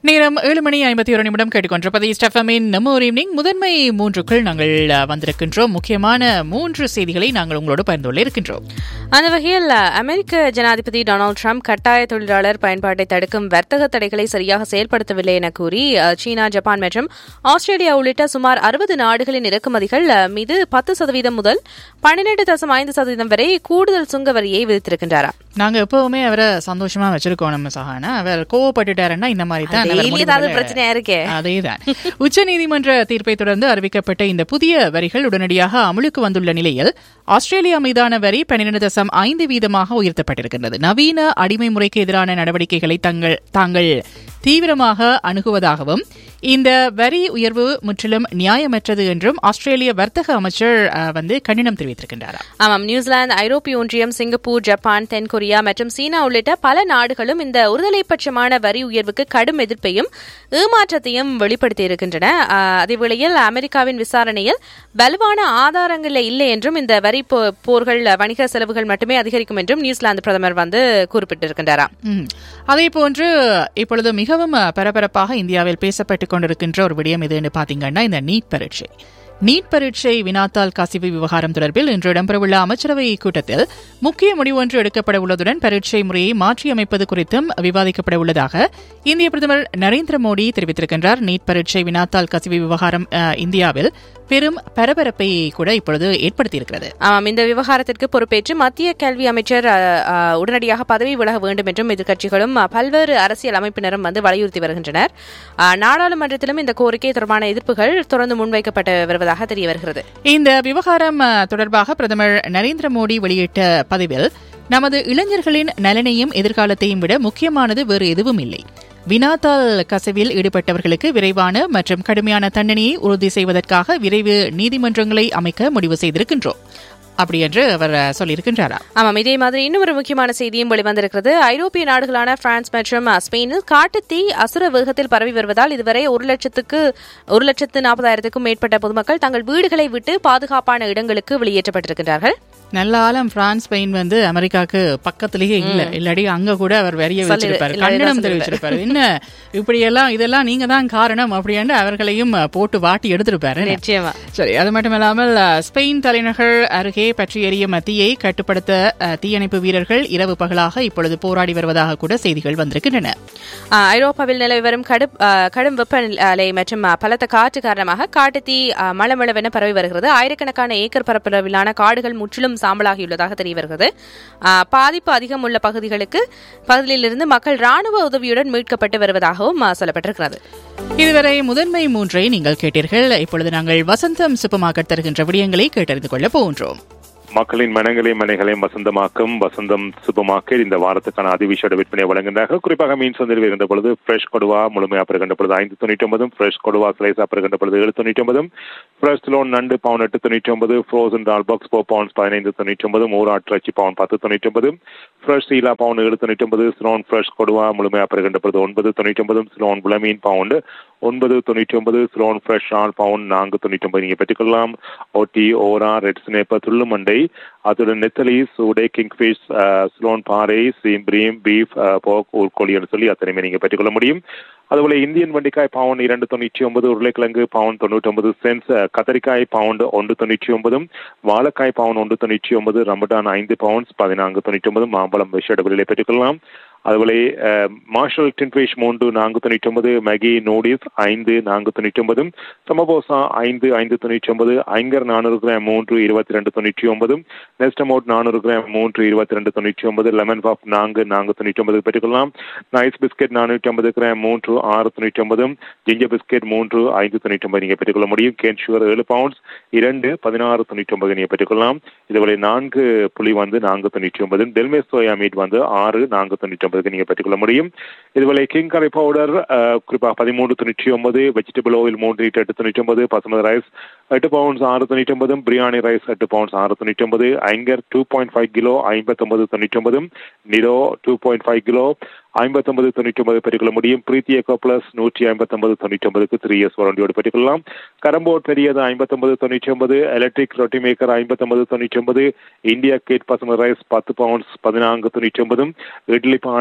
நேரம் ஏழு மணி ஐம்பத்தி ஒரு நிமிடம் கேட்டுக்கொண்டிருப்பது ஸ்டெஃபமின் நம்ம ஒரு ஈவினிங் முதன்மை மூன்றுக்குள் நாங்கள் அஹ், வந்திருக்கின்றோம் முக்கியமான மூன்று செய்திகளை நாங்கள் உங்களோடு பகிர்ந்து கொள்ள இருக்கின்றோம் அந்த வகையில் அமெரிக்க ஜனாதிபதி டொனால்டு ட்ரம்ப் கட்டாய தொழிலாளர் பயன்பாட்டை தடுக்கும் வர்த்தக தடைகளை சரியாக செயல்படுத்தவில்லை என கூறி அஹ், சீனா ஜப்பான் மற்றும் ஆஸ்திரேலியா உள்ளிட்ட சுமார் அறுபது நாடுகளின் இறக்குமதிகள் அஹ், மீது பத்து சதவீதம் முதல் பன்னிரண்டு தசம் ஐந்து சதவீதம் வரை கூடுதல் சுங்க வரியை விதித்திருக்கின்றாராம் நாங்க எப்பவுமே அவரை சந்தோஷமா வச்சிருக்கோம் நம்ம சகானா அவர் கோவப்பட்டுட்டாருன்னா இந்த மாதிரி தான் அவர் டெய்லி ஏதாவது முடிவுகளை- பிரச்சனையா இருக்கே அதேதான் உச்ச நீதிமன்ற தீர்ப்பை தொடர்ந்து அறிவிக்கப்பட்ட இந்த புதிய வரிகள் உடனடியாக அமலுக்கு வந்துள்ள நிலையில் ஆஸ்திரேலியா மீதான வரி பன்னிரண்டு தசம் ஐந்து வீதமாக உயர்த்தப்பட்டிருக்கின்றது நவீன அடிமை முறைக்கு எதிரான நடவடிக்கைகளை தங்கள் தாங்கள் தீவிரமாக அணுகுவதாகவும் இந்த வரி உயர்வு முற்றிலும் நியாயமற்றது என்றும் ஆஸ்திரேலிய வர்த்தக அமைச்சர் அஹ், வந்து கண்டனம் தெரிவித்திருக்கின்றார் ஆமாம் நியூசிலாந்து ஐரோப்பிய ஒன்றியம் சிங்கப்பூர் ஜப்பான் தென்கொரியா மற்றும் சீனா உள்ளிட்ட பல நாடுகளும் இந்த ஒருதலைப்பட்சமான வரி உயர்வுக்கு கடும் எதிர்ப்பையும் ஏமாற்றத்தையும் வெளிப்படுத்தியிருக்கின்றன ஆஹ், அதேவேளையில் அமெரிக்காவின் விசாரணையில் வலுவான ஆதாரங்கள் இல்லை என்றும் இந்த வரி போ- போர்கள் வணிக செலவுகள் மட்டுமே அதிகரிக்கும் என்றும் நியூசிலாந்து பிரதமர் வந்து குறிப்பிட்டிருக்கின்றாராம் ம். அதே போன்று இப்பொழுது மிகவும் அஹ், பரபரப்பாக இந்தியாவில் பேசப்பட்டுக் கொண்டிருக்கின்ற ஒரு விடயம் எதுன்னு பாத்தீங்கன்னா இந்த நீட் பரீட்சை நீட் பரீட்சை வினாத்தாள் கசிவு விவகாரம் தொடர்பில் இன்று இடம்பெறவுள்ள அமைச்சரவை கூட்டத்தில் முக்கிய முடிவு ஒன்று எடுக்கப்பட உள்ளதுடன் பரீட்சை முறையை மாற்றியமைப்பது குறித்தும் விவாதிக்கப்பட உள்ளதாக இந்திய பிரதமர் நரேந்திர மோடி தெரிவித்திருக்கின்றார் நீட் பரீட்சை வினாத்தாள் கசிவு விவகாரம் அஹ், இந்தியாவில் பெரும் பரபரப்பை கூட இப்பொழுது ஏற்படுத்தியிருக்கிறது ஆமாம் இந்த விவகாரத்திற்கு பொறுப்பேற்று மத்திய கல்வி அமைச்சர் அஹ், அஹ், உடனடியாக பதவி விலக வேண்டும் என்றும் எதிர்க்கட்சிகளும் அஹ், பல்வேறு அரசியல் அமைப்பினரும் வந்து வலியுறுத்தி வருகின்றனர் அஹ், நாடாளுமன்றத்திலும் இந்த கோரிக்கை தொடர்பான எதிர்ப்புகள் தொடர்ந்து முன்வைக்கப்பட்டு வருவதாக தெரிய வருகிறது இந்த விவகாரம் அஹ், தொடர்பாக பிரதமர் நரேந்திர மோடி வெளியிட்ட பதிவில் நமது இளைஞர்களின் நலனையும் எதிர்காலத்தையும் விட முக்கியமானது வேறு எதுவும் இல்லை வினாத்தாள் கசவில் ஈடுபட்டவர்களுக்கு விரைவான மற்றும் கடுமையான தண்டனையை உறுதி செய்வதற்காக விரைவு நீதிமன்றங்களை அமைக்க முடிவு செய்திருக்கின்றோம் அப்படி என்று அவர் அஹ், சொல்லியிருக்கின்றாரா ஆமாம் இதே மாதிரி இன்னும் ஒரு முக்கியமான செய்தியும் வெளிவந்திருக்கிறது ஐரோப்பிய நாடுகளான பிரான்ஸ் மற்றும் அஹ், ஸ்பெயினில் காட்டுத்தீ அசுர வேகத்தில் பரவி வருவதால் இதுவரை ஒரு லட்சத்துக்கு ஒரு லட்சத்து நாற்பதாயிரத்துக்கும் மேற்பட்ட பொதுமக்கள் தங்கள் வீடுகளை விட்டு பாதுகாப்பான இடங்களுக்கு வெளியேற்றப்பட்டிருக்கின்றார்கள் நல்ல ஆலம் பிரான்ஸ் ஸ்பெயின் வந்து அமெரிக்காக்கு பக்கத்திலேயே இல்ல இல்லாடி அங்க கூட அவர் வெறிய சொல்லி- வச்சிருப்பாரு இல்லாடி தான் கண்டனம் சொல்லிருப்பாரு. தெரிவிச்சிருப்பாரு என்ன இப்படி எல்லாம் இதெல்லாம் நீங்க தான் காரணம் அப்படின்னு அவர்களையும் அஹ், போட்டு வாட்டி எடுத்திருப்பாரு நிச்சயமா சரி அது மட்டுமில்லாமல் அஹ், ஸ்பெயின் தலைநகர் அருகே பற்றி எறியும் தீயை கட்டுப்படுத்த அஹ், தீயணைப்பு வீரர்கள் இரவு பகலாக இப்பொழுது போராடி வருவதாக கூட செய்திகள் வந்திருக்கின்றன ஆஹ் ஐரோப்பாவில் நிலவி வரும் கடும் ஆஹ் கடும் வெப்பநிலை மற்றும் ஆஹ் பலத்த காற்று காரணமாக காட்டுத்தீ ஆஹ் மளமளவென பரவி வருகிறது ஆயிரக்கணக்கான ஏக்கர் பரப்பளவிலான காடுகள் முற்றிலும் சாம்பலாகியுள்ளதாக தெரிய வருகிறது ஆஹ் பாதிப்பு அதிகம் உள்ள பகுதிகளுக்கு பகுதியிலிருந்து மக்கள் ராணுவ உதவியுடன் மீட்கப்பட்டு வருவதாகவும் ஆஹ் சொல்லப்பட்டிருக்கிறது இதுவரை முதன்மை மூன்றை நீங்கள் கேட்டீர்கள் இப்பொழுது நாங்கள் வசந்தம் சூப்பர் மார்க்கெட் தருகின்ற விடயங்களை கேட்டறிந்து கொள்ளப் போகின்றோம் மக்களின் மனங்களையும் மனைகளையும் வசந்தமாக்கும் வசந்தம் சூப்பர் மார்க்கெட் இந்த வாரத்துக்கான அதிவிஷேட விற்பனை வழங்குகின்றார்கள் குறிப்பாக மீன் சந்தையில் இருக்கின்ற பொழுது ஃப்ரெஷ் கொடுவா முழுமையாக பெறுகின்ற பொழுது ஐந்து தொண்ணூற்றி ஒன்பதும் ஃப்ரெஷ் கொடுவா ஸ்லைஸாக பெறுகின்ற பொழுது ஏழு தொண்ணூற்றி ஒன்பதும் ஃப்ரெஷ் லோன் நண்டு பவுன் எட்டு தொண்ணூற்றி ஒன்பது frozen dal box four pounds பதினைந்து தொண்ணூற்றி ஒன்பது ஒரு ஆட்டிறச்சி பவுன் பத்து தொண்ணூற்றி ஒன்பது ஃப்ரெஷ் சீலா பவுன் ஏழு தொண்ணூற்றி ஒன்பது ஸ்லோன் ஃப்ரெஷ் கொடுவா முழுமையாக பெறுகின்ற பொழுது ஒன்பது தொண்ணூற்றி ஒன்பதும் ஸ்லோன் புலமீன் பவுண்டு ஒன்பது தொண்ணூற்றி ஒன்பது ஸ்லோன் ஃப்ரெஷ் ஆல் பவுண்ட் நான்கு தொண்ணூற்றி ஒன்பது நீங்கள் பெற்றுக்கொள்ளலாம் ஓட்டி ஓரா ரெட் ஸ்னேப்பர் துள்ளுமண்டை அதுடன் நெத்தலி சூடே கிங்ஃபிஷ் ஸ்லோன் பாறை சீம்ப்ரீம் பீஃப் போக் ஊர்கோழின்னு சொல்லி அத்தனையுமே நீங்கள் பெற்றுக்கொள்ள முடியும் அதுபோல இந்தியன் வண்டிக்காய் பவுன் இரண்டு தொண்ணூற்றி ஒன்பது உருளைக்கிழங்கு பவுன் தொண்ணூற்றி ஒன்பது சென்ஸ் கத்தரிக்காய் பவுண்ட் ஒன்று தொண்ணூற்றி ஒன்பதும் வாழைக்காய் பவுன் ஒன்று தொண்ணூற்றி ஒன்பது ரம்படான் ஐந்து பவுண்ட்ஸ் பதினான்கு தொண்ணூற்றி ஒன்பது மாம்பழம் விஷய விலையை பெற்றுக்கொள்ளலாம் അതുപോലെ മാർഷൽ ടിൻ ഫിഷ് മൂന്ന് നാങ്ക് തൊണ്ണൂറ്റി ഒമ്പത് മാഗി നൂഡിൽസ് ஐந்து நான்கு தொண்ணூற்றி ஒன்பதும் சமபோசா ஐந்து ஐந்து தொண்ணூற்றி ஒன்பது ஐங்கர் நானூறு கிராம் மூன்று இருபத்தி ரெண்டு தொண்ணூற்றி ஒன்பதும் நெஸ்டமோட் நானூறு கிராம் மூன்று இருபத்தி ரெண்டு தொண்ணூற்றி ஒன்பது லெமன் பாப் நான்கு நான்கு தொண்ணூற்றி ஒன்பது பெற்றுக்கொள்ளலாம் நைஸ் பிஸ்கெட் நானூற்றி ஐம்பது கிராம் மூன்று ஆறு தொண்ணூற்றி ஒன்பதும் ஜிஞ்சர் பிஸ்கெட் மூன்று ஐந்து தொண்ணூற்றி ஒன்பது நீங்கள் பெற்றுக்கொள்ள முடியும் கேன் சுகர் ஏழு பவுண்ட்ஸ் இரண்டு பதினாறு தொண்ணூற்றி ஒன்பது நீங்கள் பெற்றுக்கொள்ளலாம் இதுவரை நான்கு புளி வந்து நான்கு தொண்ணூற்றி ஒன்பது டெல்மே சோயா மீட் வந்து ஆறு நான்கு தொண்ணூற்றி ஒன்பதுக்கு நீங்கள் பெற்றுக்கொள்ள முடியும் இதுவரை கிங் கரை பவுடர் குறிப்பாக பதிமூன்று தொண்ணூற்றி ஒன்பது வெஜிடபிள் ஆயில் மூன்று லிட்டர் எட்டு தொண்ணூற்றி ஒன்பது பசுமதி ரைஸ் எட்டு பவுண்ட்ஸ் ஆறு தொண்ணூற்றி ஒன்பதும் பிரியாணி ரைஸ் எட்டு பவுண்ட்ஸ் ஆறு தொண்ணூற்றி ஒன்பது ஐங்கர் டூ பாயிண்ட் ஃபைவ் கிலோ ஐம்பத்தொன்பது தொண்ணூற்றி ஒன்பதும் நிரோ டூ பாயிண்ட் ஃபைவ் கிலோ ஐம்பத்தொன்பது தொண்ணூற்றி ஒன்பது பெற்றுக்கொள்ள முடியும் பிரீத்தி எக்கோ பிளஸ் நூற்றி ஐம்பத்தொன்பது தொண்ணூற்றி ஒன்பதுக்கு த்ரீ இயர்ஸ் வாரண்டியோடு பெற்றுக்கொள்ளலாம் கரம்போர்ட் பெரியது ஐம்பத்தொன்பது தொண்ணூற்றி ஒன்பது எலக்ட்ரிக் ரொட்டி மேக்கர் ஐம்பத்தொன்பது தொண்ணூற்றி ஒன்பது இந்தியா கேட் பசுமதி ரைஸ் பத்து பவுண்ட்ஸ் பதினான்கு தொண்ணூற்றி ஒன்பதும் இட்லி பானை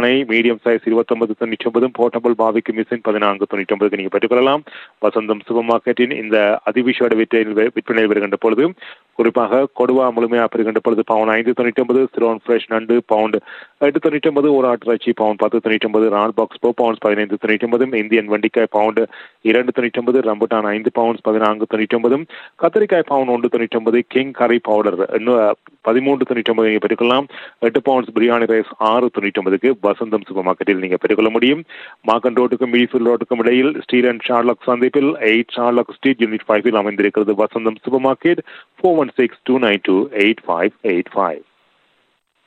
பானை மீடியம் சைஸ் இருபத்தொன்பது தொண்ணூற்றி ஒன்பதும் போர்ட்டபிள் பாவிக்கு மிஷின் பதினான்கு தொண்ணூற்றி ஒன்பதுக்கு நீங்கள் பெற்றுக்கொள்ளலாம் வசந்தம் சூப்பர் மார்க்கெட்டின் இந்த அதிவிஷோட விற்பனையில் விற்பனையில் வருகின்ற பொழுது குறிப்பாக கொடுவா முழுமையாக பெறுகின்ற பொழுது பவுன் ஐந்து தொண்ணூற்றி ஒன்பது சிரோன் ஃப்ரெஷ் நண்டு பவுண்ட் எட்டு தொண்ணூற்றி ஒன்பது ஒரு ஆட்டிறைச்சி பவுன் பத்து தொண்ணூற்றி ஒன்பது ரால் பாக்ஸ் ஃபோர் பவுன்ஸ் பதினைந்து தொண்ணூற்றி ஒன்பதும் இந்தியன் வண்டிக்காய் பவுண்டு இரண்டு தொண்ணூற்றி ஒன்பது ரம்புட்டான் ஐந்து பவுன்ஸ் பதினான்கு தொண்ணூற்றி ஒன்பதும் கத்திரிக்காய் பவுன் ஒன்று தொண்ணூற்றி ஒன்பது கிங் கறி பவுடர் இன்னும் பதிமூன்று தொண்ணூற்றி ஒன்பது நீங்கள் பெற்றுக்கொள்ளலாம் எட்டு பவுன்ஸ் பிரியாணி ரைஸ் ஆறு தொண்ணூற்றி ஒன்பதுக்கு வசந்தம் சூப்பர் மார்க்கெட்டில் நீங்கள் பெற்றுக்கொள்ள முடியும் மார்க்கன் ரோட்டுக்கும் மிடிஃபீல்ட் ரோட்டுக்கும் இடையில் ஸ்டீல் அண்ட் ஷார்லாக் சந்திப்பில் எயிட் ஷார்லாக் ஸ்ட்ரீட் யூனிட் ஃபைவில் அமைந்திருக்கிறது Vasantham supermarket four one six two nine two eight five eight five